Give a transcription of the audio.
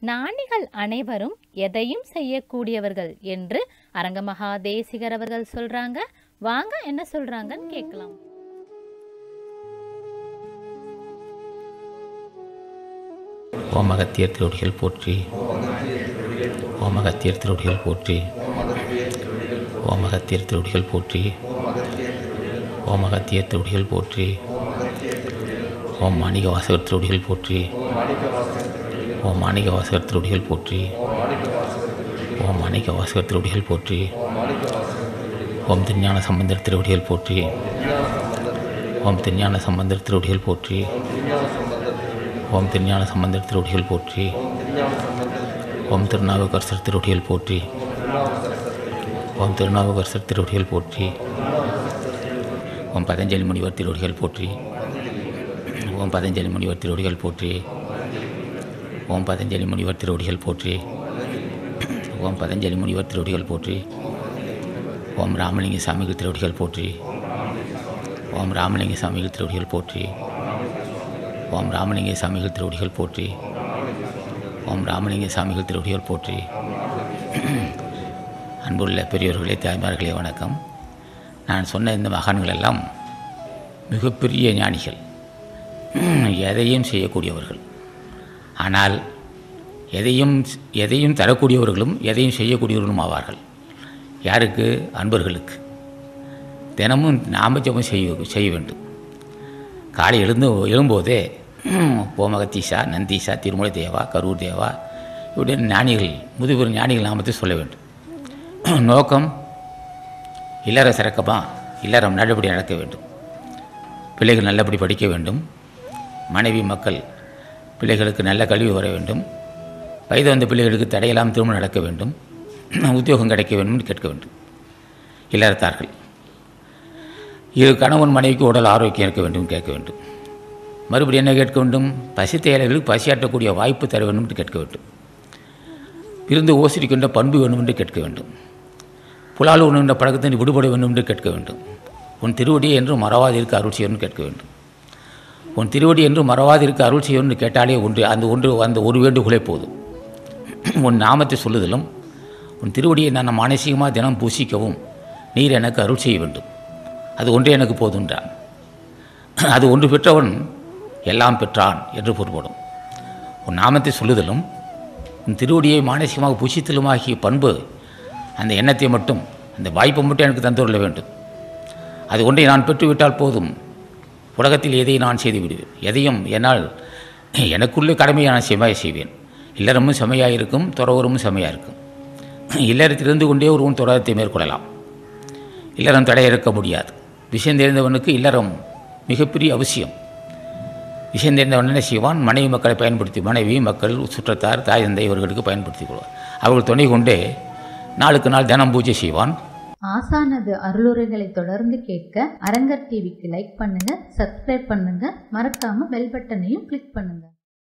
ஞானிகள் அனைவரும் எதையும் செய்யக்கூடியவர்கள் என்று அரங்கமகா தேசிகர் அவர்கள் சொல்றாங்க வாங்க என்ன சொல்றாங்கன்னு கேட்கலாம் ஓமகத்தியர் திருவடிகள் போற்றி ஓமகத்தியர் திருவடிகள் போற்றி ஓமகத்தியர் திருவடிகள் போற்றி ஓமகத்தியர் திருவடிகள் போற்றி ஓம் மாணிக வாசகர் திருவடிகள் போற்றி ஓம் மாணிக வாசகர் திருவடிகள் போற்றி ஓம் மாணிக வாசகர் திருவடிகள் போற்றி ஓம் திருஞான சம்பந்தர் திருவடிகள் போற்றி ஓம் திருஞான சம்பந்தர் திருவடிகள் போற்றி ஓம் திருஞான சம்பந்தர் திருவடிகள் போற்றி ஓம் திருநாவுக்கரசர் திருவடிகள் போற்றி ஓம் திருநாவுக்கரசர் திருவடிகள் போற்றி ஓம் பதஞ்சலி முனிவர் திருவடிகள் போற்றி ஓம் பதஞ்சலி முனிவர் திருவடிகள் போற்றி ஓம் பதஞ்சலி முனிவர் திருவடிகள் போற்றி ஓம் பதஞ்சலி முனிவர் திருவடிகள் போற்றி ஓம் ராமலிங்க சாமிகள் திருவடிகள் போற்றி ஓம் ராமலிங்க சாமிகள் திருவடிகள் போற்றி ஓம் ராமலிங்க சாமிகள் திருவடிகள் போற்றி ஓம் ராமலிங்க சாமிகள் திருவடிகள் போற்றி அன்புள்ள பெரியோர்களே தாய்மார்களே வணக்கம் நான் சொன்ன இந்த மகான்கள் எல்லாம் மிகப்பெரிய ஞானிகள் எதையும் செய்யக்கூடியவர்கள் ஆனால் எதையும் எதையும் தரக்கூடியவர்களும் எதையும் செய்யக்கூடியவர்களும் ஆவார்கள் யாருக்கு அன்பர்களுக்கு தினமும் நாம ஜபம் செய்ய செய்ய வேண்டும் காலை எழுந்து எழும்போதே ஓமகத்தீஷா நந்தீஷா திருமலை தேவா கரூர் தேவா இப்படி ஞானிகள் முதுபெரும் ஞானிகள் நாமத்தை சொல்ல வேண்டும் நோக்கம் இல்லற சிறக்கமா இல்லறம் நல்லபடி நடக்க வேண்டும் பிள்ளைகள் நல்லபடி படிக்க வேண்டும் மனைவி மக்கள் பிள்ளைகளுக்கு நல்ல கல்வி வர வேண்டும் வயது வந்த பிள்ளைகளுக்கு தடையில்லாமல் திருமணம் நடக்க வேண்டும் உத்தியோகம் கிடைக்க வேண்டும் என்று கேட்க வேண்டும் இல்லறத்தார்கள் இரு கணவன் மனைவிக்கு உடல் ஆரோக்கியம் இருக்க வேண்டும் கேட்க வேண்டும் மறுபடியும் என்ன கேட்க வேண்டும் பசி தேவைகளுக்கு பசியாற்றக்கூடிய வாய்ப்பு தர வேண்டும் என்று கேட்க வேண்டும் விருந்து ஓசிரிக்கின்ற பண்பு வேண்டும் என்று கேட்க வேண்டும் புலால் உண்ணுகின்ற பழக்கத்தின் விடுபட வேண்டும் என்று கேட்க வேண்டும் உன் திருவடி என்று மறவாதிருக்க அருள் செய்யணும்னு கேட்க வேண்டும் உன் திருவடி என்று மறவாதிருக்க அருள் செய்யணும்னு கேட்டாலே ஒன்று அந்த ஒன்று அந்த ஒரு வேண்டுகோளே போதும் உன் நாமத்தை சொல்லுதலும் உன் திருவடியை நான் மானசீகமாக தினம் பூசிக்கவும் நீர் எனக்கு அருள் செய்ய வேண்டும் அது ஒன்றே எனக்கு போதுன்றான் அது ஒன்று பெற்றவன் எல்லாம் பெற்றான் என்று பொருள்படும் உன் நாமத்தை சொல்லுதலும் உன் திருவடியை மானசீகமாக பூசித்தலுமாகிய பண்பு அந்த எண்ணத்தை மட்டும் அந்த வாய்ப்பை மட்டும் எனக்கு தந்துள்ள வேண்டும் அது ஒன்றை நான் பெற்றுவிட்டால் போதும் உலகத்தில் எதை நான் செய்து விடுவேன் எதையும் என்னால் எனக்குள்ளே கடமையை நான் செம்மையாக செய்வேன் இல்லறமும் செம்மையாக இருக்கும் துறவரும் செம்மையாக இருக்கும் இல்லறத்திலிருந்து கொண்டே ஒருவன் துறவத்தை மேற்கொள்ளலாம் இல்லறம் தடை இருக்க முடியாது விஷயம் தெரிந்தவனுக்கு இல்லறம் மிகப்பெரிய அவசியம் விஷயம் தெரிந்தவன் என்ன செய்வான் மனைவி மக்களை பயன்படுத்தி மனைவி மக்கள் சுற்றத்தார் தாய் தந்தை இவர்களுக்கு பயன்படுத்திக் கொள்வார் அவர்கள் துணை கொண்டே நாளுக்கு நாள் தினம் பூஜை செய்வான் ஆசானது அருளுரைகளை தொடர்ந்து கேட்க அரங்கர் டிவிக்கு லைக் பண்ணுங்க சப்ஸ்கிரைப் பண்ணுங்க மறக்காம பெல் பட்டனையும் கிளிக் பண்ணுங்க